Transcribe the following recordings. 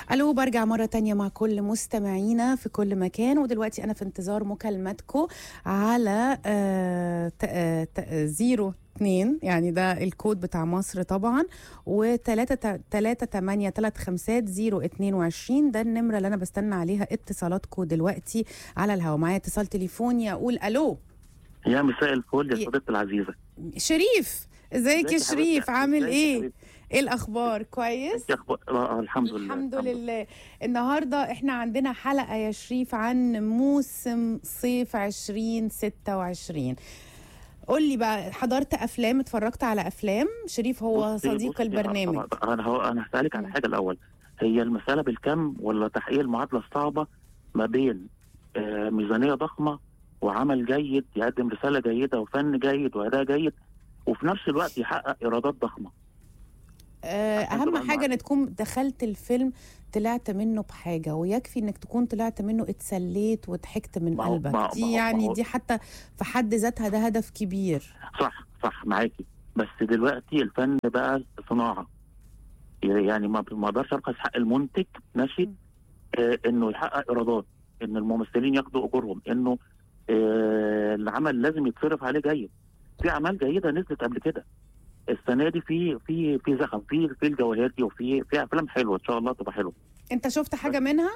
الو برجع مرة تانية مع كل مستمعينا في كل مكان ودلوقتي أنا في انتظار مكالمتكم على آه ت- آه ت- زيرو اتنين يعني ده الكود بتاع مصر طبعا وتلاتة تلاتة تمانية تلات خمسات زيرو اتنين وعشرين ده النمرة اللي أنا بستنى عليها اتصالاتكم دلوقتي على الهوا معايا اتصال تليفوني أقول ألو يا مساء الفل يا- يا صديقتي العزيزه شريف ازيك يا ازيك يا حبيبتي؟ شريف عامل ازيك يا ايه؟ حبيبتي؟ ايه الأخبار كويس؟ يا اخبار آه، آه، الحمد لله الحمد لله النهارده احنا عندنا حلقه يا شريف عن موسم صيف 2026 قول لي بقى حضرت افلام اتفرجت على افلام شريف هو بصي- صديق بصي، البرنامج آه، انا هو انا هسالك على مم. حاجه الاول هي المساله بالكم ولا تحقيق المعادله الصعبه ما بين آه، ميزانيه ضخمه وعمل جيد يقدم رساله جيده وفن جيد واداء جيد وفي نفس الوقت يحقق ايرادات ضخمه آه، عشان اهم تبقى حاجه ان المعادلة. تكون دخلت الفيلم طلعت منه بحاجه ويكفي انك تكون طلعت منه اتسليت وضحكت من ما هو- ما قلبك هو- ما دي هو- يعني ما هو- دي حتى في حد ذاتها ده هدف كبير صح صح معاكي بس دلوقتي الفن بقى صناعه يعني ما ما اقدرش ارخص حق المنتج ماشي مم. آه انه يحقق ايرادات ان الممثلين ياخدوا اجورهم انه آه العمل لازم يتصرف عليه جيد في اعمال جيده نزلت قبل كده السنه دي في في في زخم في في الجواهرجي وفي في افلام حلوه ان شاء الله تبقى حلوه انت شفت حاجه منها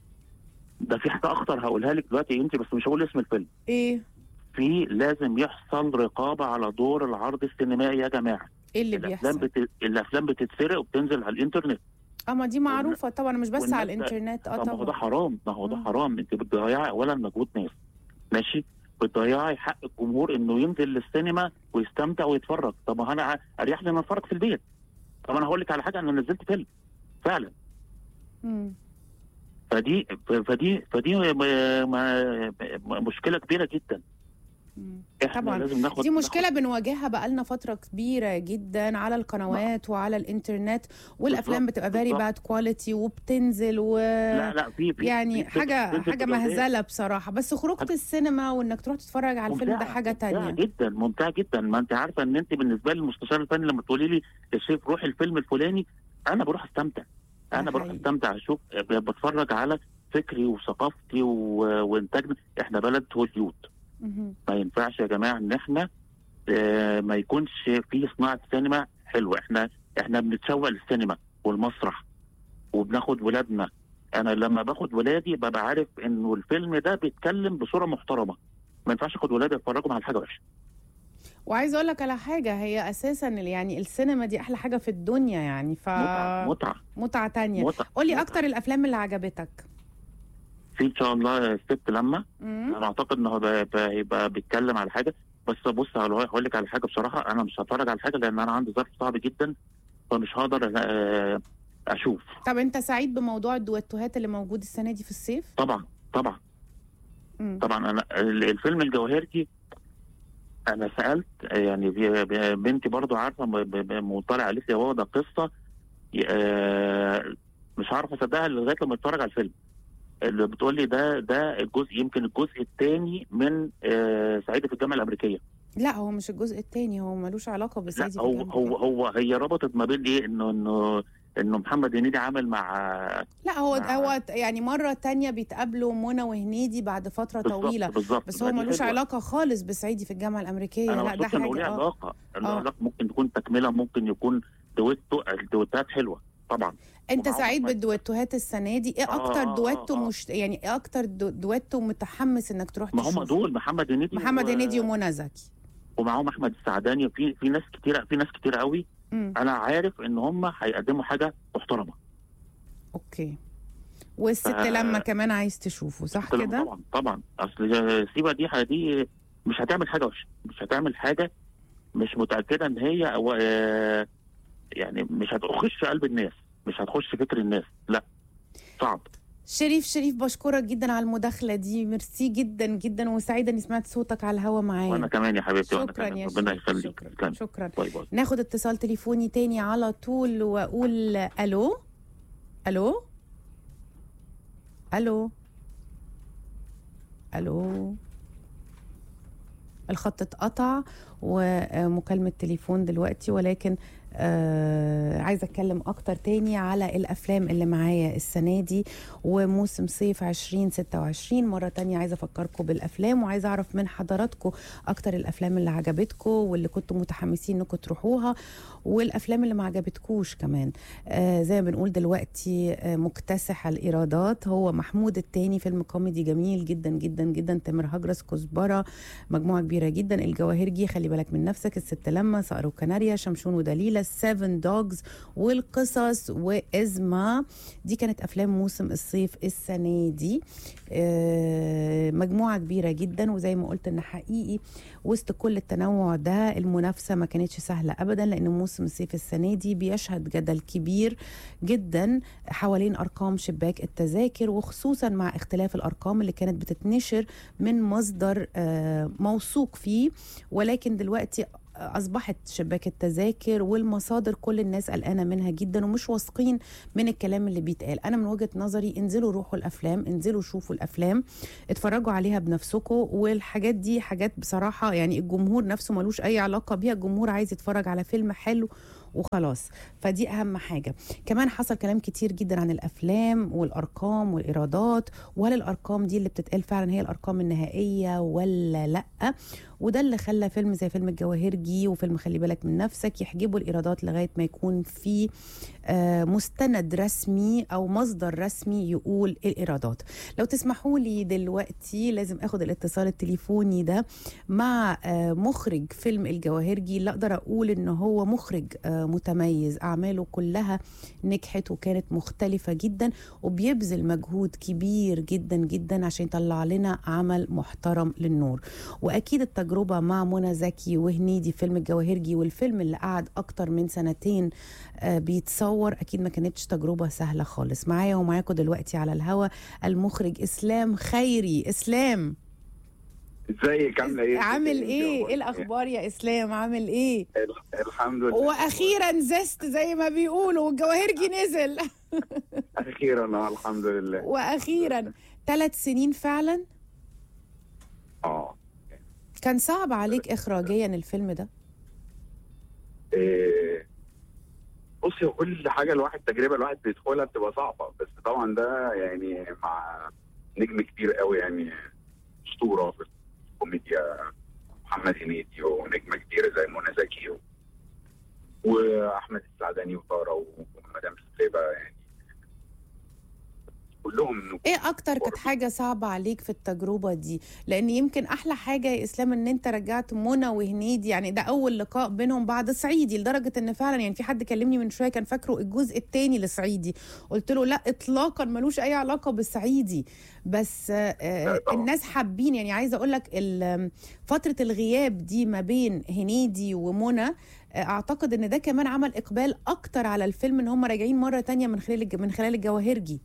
ده في حاجه اخطر هقولها لك دلوقتي انت بس مش هقول اسم الفيلم ايه في لازم يحصل رقابه على دور العرض السينمائي يا جماعه ايه اللي الافلام بيحصل بت... الافلام بتتسرق وبتنزل على الانترنت اه ما دي معروفه طبعا مش بس والناس على ده- الانترنت اه طب ما هو ده طبعا حرام ما هو ده مم. حرام انت بتضيعي اولا مجهود ناس ماشي بتضيعي حق الجمهور انه ينزل للسينما ويستمتع ويتفرج طب ما انا اريح لي ان اتفرج في البيت طب انا هقول لك على حاجه انا نزلت فيلم فعلا مم. فدي فدي فدي م- م- م- مشكله كبيره جدا مم. احنا طبعا. لازم ناخد دي مشكلة ناخد- بنواجهها بقالنا فترة كبيرة جدا على القنوات وعلى الانترنت والافلام بالظبط، بتبقى فيري بالظبط. باد كواليتي وبتنزل و لا لا في في يعني في- في- حاجة بتنزل حاجة بجودات. مهزلة بصراحة بس خروجة حاجة- السينما وانك تروح تتفرج على الفيلم ده ممتعة- حاجة ممتعة تانية جدا ممتع جدا ما انت عارفه ان انت بالنسبه لي المستشار الفني لما تقولي لي يا شيخ روح الفيلم الفلاني انا بروح استمتع ده انا بروح حقيقي. استمتع اشوف ب- بتفرج على فكري وثقافتي و- وانتاجنا احنا بلد هوليود مهم. ما ينفعش يا جماعه ان احنا آه، ما يكونش في صناعه سينما حلوه احنا احنا بنتشوق للسينما والمسرح وبناخد ولادنا انا لما باخد ولادي ببقى عارف انه الفيلم ده بيتكلم بصوره محترمه ما ينفعش اخد ولادي اتفرجهم على حاجه وحشه وعايزة اقول لك على حاجة هي اساسا يعني السينما دي احلى حاجة في الدنيا يعني ف متعه متعه متعة تانية متعه قولي متعة. اكتر الافلام اللي عجبتك في ان شاء الله الست لما مم. انا اعتقد انه هيبقى- هيبقى هيبقى بيتكلم على حاجه بس بص هقول هقول لك على حاجه بصراحه انا مش هتفرج على حاجه لان انا عندي ظرف صعب جدا فمش هقدر آه، اشوف طب انت سعيد بموضوع الدويتوهات اللي موجود السنة دي في الصيف طبعا طبعا مم. طبعا انا ال- الفيلم الجوهرجي انا سالت يعني بي- بي- بنتي برضو عارفه م- ب- ب- مطلع قالت لي هو ده قصه آه، مش عارف اصدقها لغايه لما اتفرج على الفيلم اللي بتقول لي ده ده الجزء يمكن الجزء الثاني من آه، صعيدي في الجامعه الامريكيه لا هو مش الجزء التاني هو ملوش علاقة لا بصعيدي في هو الجامعة هو هو هي ربطت ما بين ايه انه انه انه محمد هنيدي عامل مع لا هو مع- هو يعني مرة تانية بيتقابلوا منى وهنيدي بعد فترة بالظبط طويلة بالظبط بس هو فدي ملوش حلوة. علاقة خالص بصعيدي في الجامعة الأمريكية انا لا ده مقصود انه ليه حاجة اه علاقه له آه. علاقه ممكن تكون تكمله ممكن يكون دويتو الدويتات حلوه طبعا انت ومعاهم سعيد أحمد. بالدويتوهات السنة دي ايه آه، اكتر آه، دويتو آه. مش يعني ايه اكتر دو- دويتو متحمس انك تروح ما هم تشوفه دول محمد هنيدي محمد و- هنيدي ومنى زكي ومعاهم احمد السعداني في في ناس كتيره في ناس كتيره قوي مم. انا عارف ان هم هيقدموا حاجه محترمه اوكي والست ف- لما كمان عايز تشوفه صح طبعا كده طبعا طبعا اصل سيبا دي دي مش هتعمل حاجه وحشه مش هتعمل حاجه مش متاكده ان هي أو آه، يعني مش هتخش قلب الناس مش هتخش فكر الناس لا صعب شريف شريف بشكرك جدا على المداخلة دي ميرسي جدا جدا وسعيدة اني سمعت صوتك على الهوا معايا وانا كمان يا حبيبتي وانا شكرا كمان يا ربنا شريف يخليك شكرا تسلمي. شكرا باي باي ناخد اتصال تليفوني تاني على طول واقول الو الو الو الو الخط اتقطع ومكالمة تليفون دلوقتي ولكن آه عايزه اتكلم اكتر تاني على الافلام اللي معايا السنه دي وموسم صيف 2026 مره تانية عايزه افكركم بالافلام وعايزه اعرف من حضراتكم اكتر الافلام اللي عجبتكم واللي كنتوا متحمسين انكم تروحوها والافلام اللي ما عجبتكوش كمان آه زي ما بنقول دلوقتي آه مكتسح الايرادات هو محمود التاني فيلم كوميدي جميل جدا جدا جدا تامر هجرس كزبره مجموعه كبيره جدا الجواهرجي خلي بالك من نفسك الست لما صقر وكناريا شمشون ودليله سيفن دوجز والقصص وازما دي كانت افلام موسم الصيف السنه دي آه مجموعه كبيره جدا وزي ما قلت ان حقيقي وسط كل التنوع ده المنافسه ما كانتش سهله ابدا لان موسم الصيف السنه دي بيشهد جدل كبير جدا حوالين ارقام شباك التذاكر وخصوصا مع اختلاف الارقام اللي كانت بتتنشر من مصدر آه موثوق فيه ولكن دلوقتي اصبحت شباك التذاكر والمصادر كل الناس قلقانه منها جدا ومش واثقين من الكلام اللي بيتقال انا من وجهه نظري انزلوا روحوا الافلام انزلوا شوفوا الافلام اتفرجوا عليها بنفسكم والحاجات دي حاجات بصراحه يعني الجمهور نفسه ملوش اي علاقه بيها الجمهور عايز يتفرج على فيلم حلو وخلاص فدي اهم حاجه كمان حصل كلام كتير جدا عن الافلام والارقام والايرادات وهل الارقام دي اللي بتتقال فعلا هي الارقام النهائيه ولا لا وده اللي خلى فيلم زي فيلم الجواهرجي وفيلم خلي بالك من نفسك يحجبوا الايرادات لغايه ما يكون في آه مستند رسمي او مصدر رسمي يقول الايرادات لو تسمحوا لي دلوقتي لازم اخد الاتصال التليفوني ده مع آه مخرج فيلم الجواهرجي اللي اقدر اقول ان هو مخرج آه متميز اعماله كلها نجحت وكانت مختلفه جدا وبيبذل مجهود كبير جدا جدا عشان يطلع لنا عمل محترم للنور واكيد التجربه مع منى زكي وهنيدي فيلم الجواهرجي والفيلم اللي قعد اكتر من سنتين بيتصور اكيد ما كانتش تجربه سهله خالص معايا ومعاكم دلوقتي على الهوا المخرج اسلام خيري اسلام ازيك عامله ايه عامل ايه ايه الاخبار يا اسلام عامل ايه الحمد لله واخيرا زست زي ما بيقولوا والجواهرجي نزل اخيرا الحمد لله واخيرا ثلاث سنين فعلا اه كان صعب عليك اخراجيا الفيلم ده إيه بصي كل حاجه الواحد تجربه الواحد بيدخلها بتبقى صعبه بس طبعا ده يعني مع نجم كبير قوي يعني اسطوره في الكوميديا محمد هنيدي ونجمه كبيره زي منى زكي و... واحمد السعداني وطاره ومدام سليبه يعني كلهم ايه اكتر كانت حاجه صعبه عليك في التجربه دي لان يمكن احلى حاجه يا اسلام ان انت رجعت منى وهنيدي يعني ده اول لقاء بينهم بعد صعيدي لدرجه ان فعلا يعني في حد كلمني من شويه كان فاكره الجزء الثاني لصعيدي قلت له لا اطلاقا ملوش اي علاقه بالصعيدي بس آه الناس حابين يعني عايزه اقول لك فتره الغياب دي ما بين هنيدي ومنى اعتقد ان ده كمان عمل اقبال اكتر على الفيلم ان هم راجعين مره تانية من خلال من خلال الجواهرجي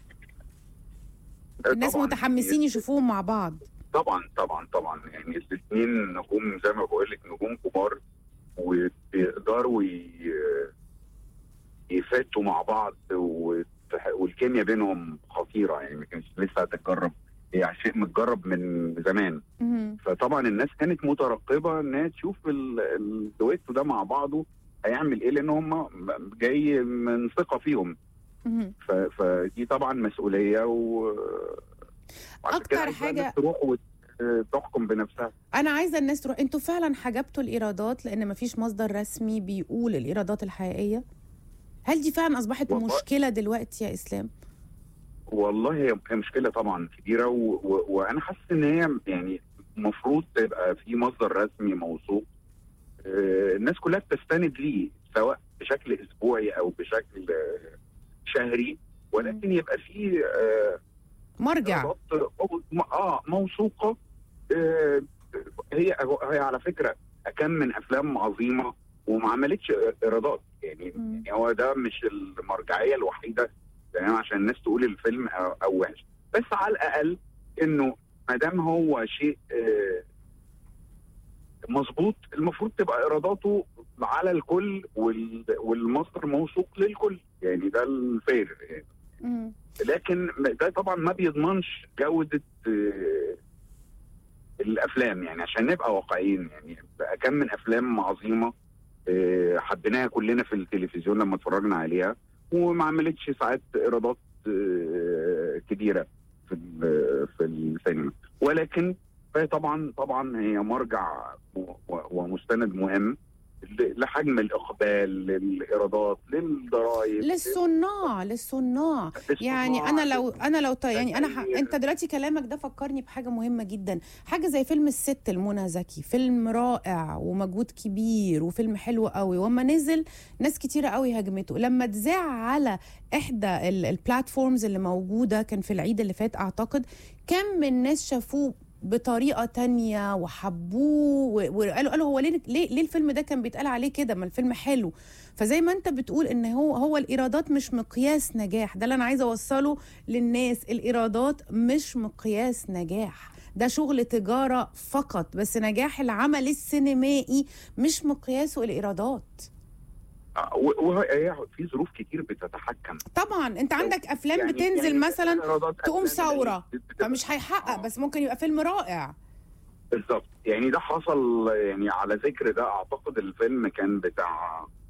الناس متحمسين يشوفوهم مع بعض طبعا طبعا طبعا يعني الاثنين نجوم زي ما بقول لك نجوم كبار وبيقدروا يفتوا مع بعض والكيمياء بينهم خطيره يعني ما كانش لسه هتتجرب هي شيء متجرب من زمان فطبعا الناس كانت مترقبه انها تشوف الدويتو ده مع بعضه هيعمل ايه لان هم جاي من ثقه فيهم فدي طبعا مسؤوليه و اكتر حاجه تروح وتحكم بنفسها انا عايزه الناس تروح انتوا فعلا حجبتوا الايرادات لان مفيش مصدر رسمي بيقول الايرادات الحقيقيه هل دي فعلا اصبحت والله مشكله دلوقتي يا اسلام والله هي مشكله طبعا كبيره و... و... وانا حاسس ان هي يعني المفروض تبقى في مصدر رسمي موثوق آه الناس كلها بتستند ليه سواء بشكل اسبوعي او بشكل آه شهري ولكن يبقى في آه مرجع اه موثوقه آه هي هي على فكره كم من افلام عظيمه وما عملتش ايرادات يعني, يعني هو ده مش المرجعيه الوحيده يعني عشان الناس تقول الفيلم او, أو وحش بس على الاقل انه ما دام هو شيء آه مظبوط المفروض تبقى ايراداته على الكل والمصدر موثوق للكل يعني ده الفير يعني مم. لكن ده طبعا ما بيضمنش جوده الافلام يعني عشان نبقى واقعيين يعني كم من افلام عظيمه آه، حبيناها كلنا في التلفزيون لما اتفرجنا عليها وما عملتش ساعات ايرادات آه، كبيره في ال- في السينما ولكن فهي طبعا طبعا هي مرجع و- و- ومستند مهم ل- لحجم الاقبال للايرادات للضرائب للصناع للصناع يعني انا لو انا لو ط- يعني انا ح... التغيير. انت دلوقتي كلامك ده فكرني بحاجه مهمه جدا حاجه زي فيلم الست المنى زكي فيلم رائع ومجهود كبير وفيلم حلو قوي وما نزل ناس كتيره قوي هاجمته لما اتذاع على احدى ال- البلاتفورمز اللي موجوده كان في العيد اللي فات اعتقد كم من الناس شافوه بطريقه تانية وحبوه و- وقالوا قالوا هو ليه ليه ليه الفيلم ده كان بيتقال عليه كده ما الفيلم حلو فزي ما انت بتقول ان هو هو الايرادات مش مقياس نجاح ده اللي انا عايزه اوصله للناس الايرادات مش مقياس نجاح ده شغل تجاره فقط بس نجاح العمل السينمائي مش مقياسه الايرادات وهي في ظروف كتير بتتحكم طبعا انت عندك افلام يعني- بتنزل يعني مثلا إيرادات تقوم أفلام ثوره بتبقى- فمش هيحقق بس ممكن يبقى فيلم رائع بالظبط يعني ده حصل يعني على ذكر ده اعتقد الفيلم كان بتاع